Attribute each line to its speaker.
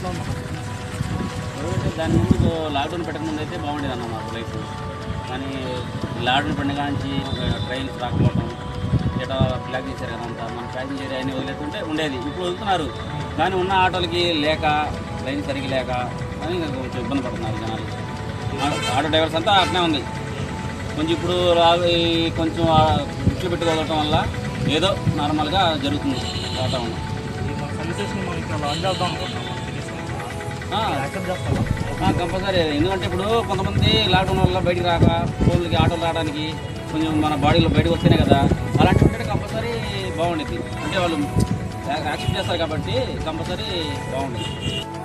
Speaker 1: ఎట్లా ఉంది
Speaker 2: కోవిడ్ దాని ముందు లాక్డౌన్ పెట్టక ముందు అయితే బాగుండేది అన్న మాకు లైఫ్ కానీ లాక్డౌన్ పడిన కాంచి ట్రైన్స్ రాకపోవడం ఎటో బ్లాక్ చేశారు కదా అంతా మన ప్యాసింజర్ అన్ని వదిలేస్తుంటే ఉండేది ఇప్పుడు వదులుతున్నారు కానీ ఉన్న ఆటోలకి లేక లైన్ సరిగ్గా లేక అని కొంచెం ఇబ్బంది పడుతున్నారు జనాలు ఆ- ఆటో డ్రైవర్స్ అంతా అట్నే ఉంది కొంచెం ఇప్పుడు రా- ఈ కొంచెం ఇట్లు పెట్టుకోవడం వల్ల ఏదో నార్మల్గా జరుగుతుంది వాతావరణం
Speaker 1: ఈ మన సర్వీసెస్ని మనం ఇక్కడ లాంచ్ చేద్దాం అనుకుంటున్నాం
Speaker 2: ఆ,
Speaker 1: యాక్సెప్ట్ చేస్తాం
Speaker 2: కంపల్సరీ ఎందుకంటే ఇప్పుడు కొంతమంది లాక్డౌన్ వల్ల బయటికి రాక ఫోన్లకి ఆటోలు రావడానికి కొంచెం మన బాడీలో బయటకు వస్తేనే కదా అలాంటి ఉంటే కంపల్సరీ బాగుండేది అంటే వాళ్ళు యాక్సెప్ట్ చేస్తారు కాబట్టి కంపల్సరీ బాగుండేది